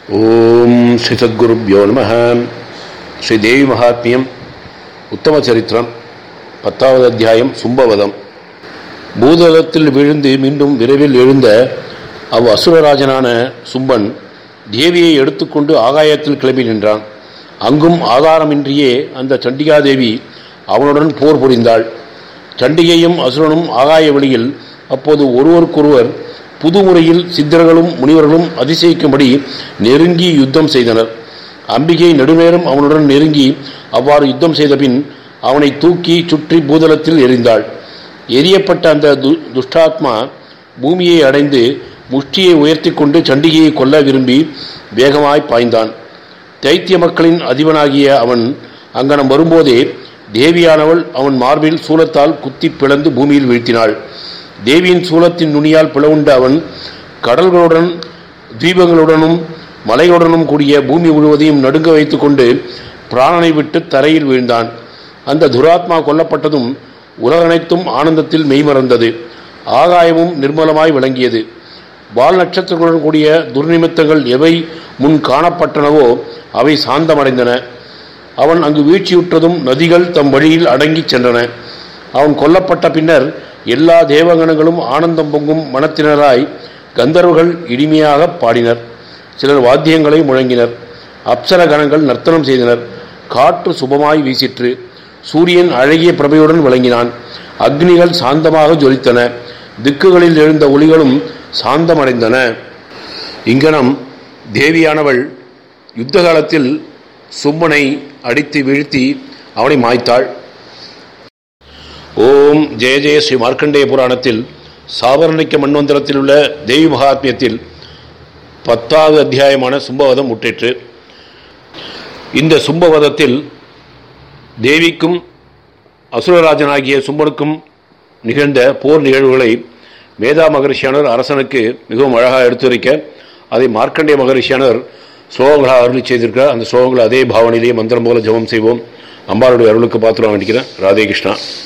ஓம் ஸ்ரீ சத்குருப்யோ நம ஸ்ரீ தேவி மகாத்மியம் உத்தம சரித்திரம் பத்தாவது அத்தியாயம் சும்பவதம் பூதலத்தில் விழுந்து மீண்டும் விரைவில் எழுந்த அவ் அசுரராஜனான சும்பன் தேவியை எடுத்துக்கொண்டு ஆகாயத்தில் கிளம்பி நின்றான் அங்கும் ஆதாரமின்றியே அந்த சண்டிகாதேவி அவனுடன் போர் புரிந்தாள் சண்டிகையும் அசுரனும் ஆகாய வெளியில் அப்போது ஒருவருக்கொருவர் புது முறையில் சித்தர்களும் முனிவர்களும் அதிசயிக்கும்படி நெருங்கி யுத்தம் செய்தனர் அம்பிகை நெடுநேரம் அவனுடன் நெருங்கி அவ்வாறு யுத்தம் செய்தபின் அவனை தூக்கி சுற்றி பூதலத்தில் எறிந்தாள் எரியப்பட்ட அந்த து துஷ்டாத்மா பூமியை அடைந்து முஷ்டியை உயர்த்தி கொண்டு சண்டிகையை கொல்ல விரும்பி வேகமாய் பாய்ந்தான் தைத்திய மக்களின் அதிபனாகிய அவன் அங்கனம் வரும்போதே தேவியானவள் அவன் மார்பில் சூலத்தால் குத்தி பிளந்து பூமியில் வீழ்த்தினாள் தேவியின் சூலத்தின் நுனியால் பிளவுண்ட அவன் கடல்களுடன் தீபங்களுடனும் மலைகளுடனும் கூடிய பூமி முழுவதையும் நடுங்க வைத்துக் கொண்டு பிராணனை விட்டு தரையில் வீழ்ந்தான் அந்த துராத்மா கொல்லப்பட்டதும் உலகனைத்தும் ஆனந்தத்தில் மெய்மறந்தது ஆகாயமும் நிர்மலமாய் விளங்கியது வால் நட்சத்திரங்களுடன் கூடிய துர்நிமித்தங்கள் எவை முன் காணப்பட்டனவோ அவை சாந்தமடைந்தன அவன் அங்கு வீழ்ச்சியுற்றதும் நதிகள் தம் வழியில் அடங்கிச் சென்றன அவன் கொல்லப்பட்ட பின்னர் எல்லா தேவகணங்களும் ஆனந்தம் பொங்கும் மனத்தினராய் கந்தர்வர்கள் இனிமையாக பாடினர் சிலர் வாத்தியங்களை முழங்கினர் அப்சர கணங்கள் நர்த்தனம் செய்தனர் காற்று சுபமாய் வீசிற்று சூரியன் அழகிய பிரபையுடன் விளங்கினான் அக்னிகள் சாந்தமாக ஜொலித்தன திக்குகளில் எழுந்த ஒளிகளும் சாந்தமடைந்தன இங்கனம் தேவியானவள் யுத்த காலத்தில் சும்மனை அடித்து வீழ்த்தி அவனை மாய்த்தாள் ஓம் ஜெய ஜெய ஸ்ரீ மார்க்கண்டேய புராணத்தில் சாபரணிக்க மண்வந்திரத்தில் உள்ள தேவி மகாத்மியத்தில் பத்தாவது அத்தியாயமான சும்பவதம் முற்றிற்று இந்த சும்பவதத்தில் தேவிக்கும் அசுரராஜனாகிய சும்பனுக்கும் நிகழ்ந்த போர் நிகழ்வுகளை மேதா மகரிஷியானர் அரசனுக்கு மிகவும் அழகாக எடுத்துரைக்க அதை மார்க்கண்டேய மகரிஷியானர் ஸ்லோகங்களாக அருளி செய்திருக்கிறார் அந்த ஸ்லோகங்களை அதே பாவனையிலேயே மந்திரம் போல ஜபம் செய்வோம் அம்பாளுடைய அருளுக்கு பாத்திரம் வேண்டிக்கிறேன் ராதே கிருஷ்ணா